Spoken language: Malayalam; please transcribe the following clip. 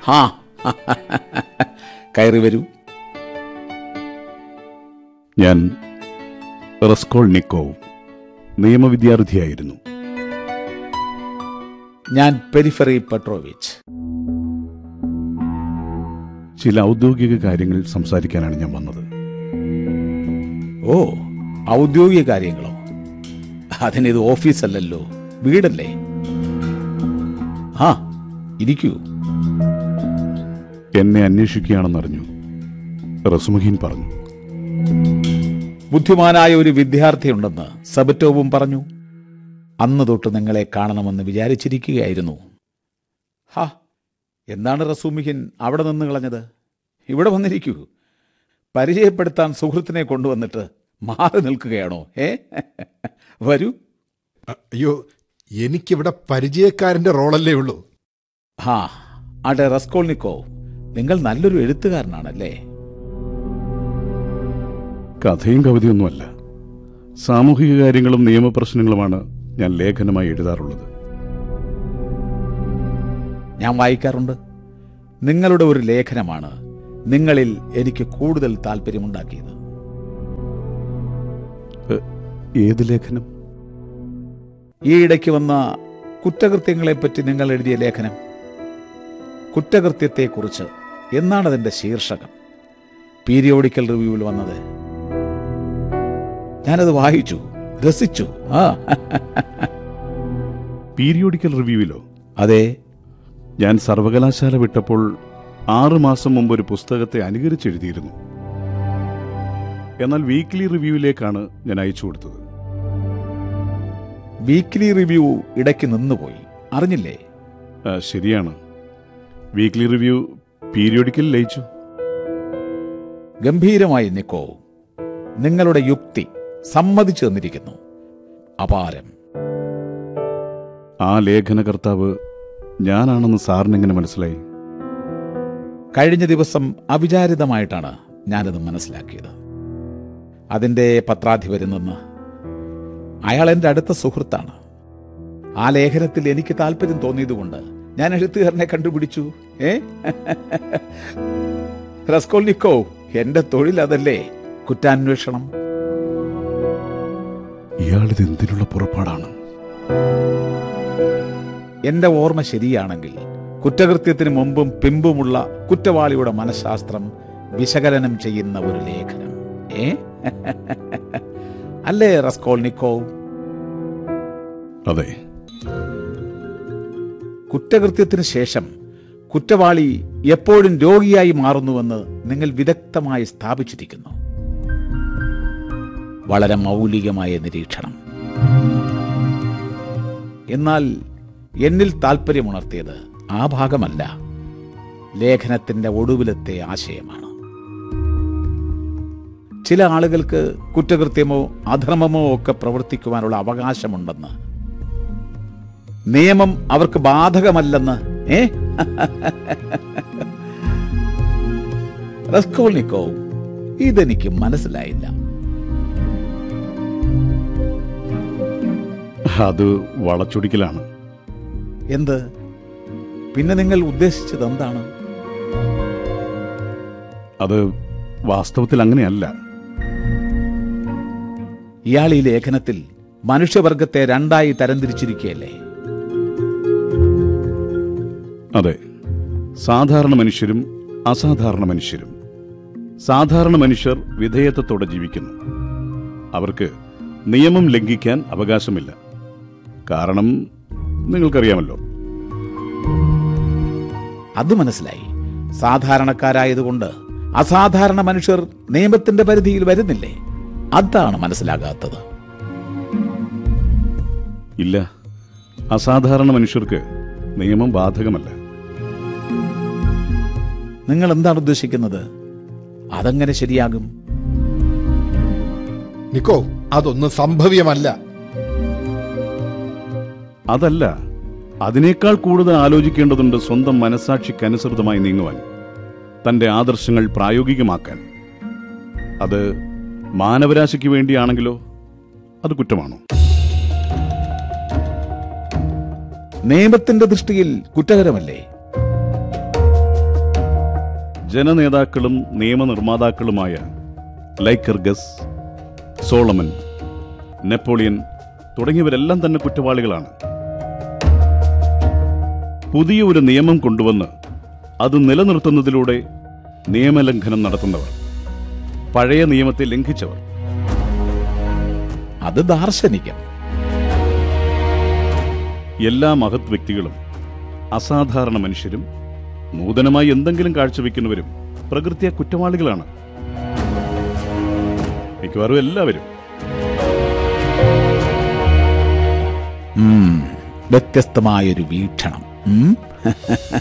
ഹാ കയറി വരൂ ഞാൻ റസ്കോൾ നിക്കോവ് നിയമവിദ്യാർത്ഥിയായിരുന്നു ഞാൻ പെരിഫറി പെട്രോവിച്ച് ചില ഔദ്യോഗിക കാര്യങ്ങൾ സംസാരിക്കാനാണ് ഞാൻ വന്നത് ഓ ഔദ്യോഗിക കാര്യങ്ങളോ അതിനിത് ഓഫീസല്ലല്ലോ വീടല്ലേ ആ ഇരിക്കൂ എന്നെ അന്വേഷിക്കുകയാണെന്നറിഞ്ഞു റസുമുഖീൻ പറഞ്ഞു ബുദ്ധിമാനായ ഒരു വിദ്യാർത്ഥിയുണ്ടെന്ന് സബറ്റോവും പറഞ്ഞു അന്ന് തൊട്ട് നിങ്ങളെ കാണണമെന്ന് വിചാരിച്ചിരിക്കുകയായിരുന്നു ഹാ എന്താണ് റസൂമിഹിൻ അവിടെ നിന്ന് കളഞ്ഞത് ഇവിടെ വന്നിരിക്കൂ പരിചയപ്പെടുത്താൻ സുഹൃത്തിനെ കൊണ്ടുവന്നിട്ട് മാറി നിൽക്കുകയാണോ ഏ വരൂ അയ്യോ എനിക്കിവിടെ പരിചയക്കാരന്റെ റോളല്ലേ ഉള്ളൂ ഹാ അടെ റസ്കോൾനിക്കോ നിങ്ങൾ നല്ലൊരു എഴുത്തുകാരനാണല്ലേ കഥയും കവിതയൊന്നുമല്ല സാമൂഹിക കാര്യങ്ങളും നിയമപ്രശ്നങ്ങളുമാണ് ഞാൻ ലേഖനമായി എഴുതാറുള്ളത് ഞാൻ വായിക്കാറുണ്ട് നിങ്ങളുടെ ഒരു ലേഖനമാണ് നിങ്ങളിൽ എനിക്ക് കൂടുതൽ താല്പര്യമുണ്ടാക്കിയത് ഏത് ലേഖനം ഈ ഇടയ്ക്ക് വന്ന കുറ്റകൃത്യങ്ങളെപ്പറ്റി നിങ്ങൾ എഴുതിയ ലേഖനം കുറ്റകൃത്യത്തെക്കുറിച്ച് എന്നാണ് അതിന്റെ ശീർഷകം പീരിയോഡിക്കൽ റിവ്യൂവിൽ വന്നത് ഞാനത് വായിച്ചു രസിച്ചു ആ പീരിയോഡിക്കൽ റിവ്യൂവിലോ അതെ ഞാൻ സർവകലാശാല വിട്ടപ്പോൾ ആറു മാസം മുമ്പ് ഒരു പുസ്തകത്തെ അനുകരിച്ചെഴുതിയിരുന്നു എന്നാൽ വീക്ക്ലി റിവ്യൂവിലേക്കാണ് ഞാൻ അയച്ചു കൊടുത്തത് വീക്ക്ലി റിവ്യൂ ഇടയ്ക്ക് നിന്നുപോയി അറിഞ്ഞില്ലേ ആ, ശരിയാണ് വീക്ക്ലി റിവ്യൂ പീരിയോഡിക്കൽ ലയിച്ചു ഗംഭീരമായി നിക്കോ നിങ്ങളുടെ യുക്തി സമ്മതിച്ചു തന്നിരിക്കുന്നു അപാരം ആ ലേഖനകർത്താവ് ഞാനാണെന്ന് സാറിനെങ്ങനെ മനസ്സിലായി കഴിഞ്ഞ ദിവസം അവിചാരിതമായിട്ടാണ് ഞാനത് മനസ്സിലാക്കിയത് അതിൻ്റെ പത്രാധിപരിൽ നിന്ന് അയാൾ എൻ്റെ അടുത്ത സുഹൃത്താണ് ആ ലേഖനത്തിൽ എനിക്ക് താല്പര്യം തോന്നിയതുകൊണ്ട് ഞാൻ എഴുത്തുകാരനെ കണ്ടുപിടിച്ചു ഏ റസ്കോൾനിക്കോ എന്റെ തൊഴിൽ അതല്ലേ കുറ്റാന്വേഷണം ഇയാളിത് എന്തിനുള്ള പുറപ്പാടാണ് എന്റെ ഓർമ്മ ശരിയാണെങ്കിൽ കുറ്റകൃത്യത്തിന് മുമ്പും പിമ്പുമുള്ള കുറ്റവാളിയുടെ മനഃശാസ്ത്രം വിശകലനം ചെയ്യുന്ന ഒരു ലേഖനം ഏ അല്ലേ റസ്കോൾനിക്കോ അതെ കുറ്റകൃത്യത്തിന് ശേഷം കുറ്റവാളി എപ്പോഴും രോഗിയായി മാറുന്നുവെന്ന് നിങ്ങൾ വിദഗ്ധമായി സ്ഥാപിച്ചിരിക്കുന്നു വളരെ മൗലികമായ നിരീക്ഷണം എന്നാൽ എന്നിൽ താല്പര്യമുണർത്തിയത് ആ ഭാഗമല്ല ലേഖനത്തിന്റെ ഒടുവിലത്തെ ആശയമാണ് ചില ആളുകൾക്ക് കുറ്റകൃത്യമോ അധർമ്മമോ ഒക്കെ പ്രവർത്തിക്കുവാനുള്ള അവകാശമുണ്ടെന്ന് നിയമം അവർക്ക് ബാധകമല്ലെന്ന് ഏ റസ്കോൾനിക്കോ ഇതെനിക്ക് മനസ്സിലായില്ല അത് വളച്ചൊടിക്കലാണ് എന്ത് പിന്നെ നിങ്ങൾ ഉദ്ദേശിച്ചത് എന്താണ് അത് വാസ്തവത്തിൽ അങ്ങനെയല്ല ഇയാൾ ഈ ലേഖനത്തിൽ മനുഷ്യവർഗത്തെ രണ്ടായി തരംതിരിച്ചിരിക്കുകയല്ലേ അതെ സാധാരണ മനുഷ്യരും അസാധാരണ മനുഷ്യരും സാധാരണ മനുഷ്യർ വിധേയത്വത്തോടെ ജീവിക്കുന്നു അവർക്ക് നിയമം ലംഘിക്കാൻ അവകാശമില്ല കാരണം നിങ്ങൾക്കറിയാമല്ലോ അത് മനസ്സിലായി സാധാരണക്കാരായതുകൊണ്ട് അസാധാരണ മനുഷ്യർ നിയമത്തിന്റെ പരിധിയിൽ വരുന്നില്ലേ അതാണ് മനസ്സിലാകാത്തത് ഇല്ല അസാധാരണ മനുഷ്യർക്ക് നിയമം ബാധകമല്ല നിങ്ങൾ എന്താണ് ഉദ്ദേശിക്കുന്നത് അതെങ്ങനെ ശരിയാകും നിക്കോ അതൊന്നും സംഭവ്യമല്ല അതല്ല അതിനേക്കാൾ കൂടുതൽ ആലോചിക്കേണ്ടതുണ്ട് സ്വന്തം മനസാക്ഷിക്കനുസൃതമായി നീങ്ങുവാൻ തന്റെ ആദർശങ്ങൾ പ്രായോഗികമാക്കാൻ അത് മാനവരാശിക്ക് വേണ്ടിയാണെങ്കിലോ അത് കുറ്റമാണോ നിയമത്തിന്റെ ദൃഷ്ടിയിൽ കുറ്റകരമല്ലേ ജനനേതാക്കളും നിയമനിർമ്മാതാക്കളുമായ ലൈക്കർഗസ് സോളമൻ നെപ്പോളിയൻ തുടങ്ങിയവരെല്ലാം തന്നെ കുറ്റവാളികളാണ് പുതിയ ഒരു നിയമം കൊണ്ടുവന്ന് അത് നിലനിർത്തുന്നതിലൂടെ നിയമലംഘനം നടത്തുന്നവർ പഴയ നിയമത്തെ ലംഘിച്ചവർ അത് ദാർശനികം എല്ലാ മഹത് വ്യക്തികളും അസാധാരണ മനുഷ്യരും നൂതനമായി എന്തെങ്കിലും കാഴ്ചവെക്കുന്നവരും പ്രകൃതിയ കുറ്റവാളികളാണ് മിക്കവാറും എല്ലാവരും ഉം, വ്യത്യസ്തമായൊരു വീക്ഷണം ഉം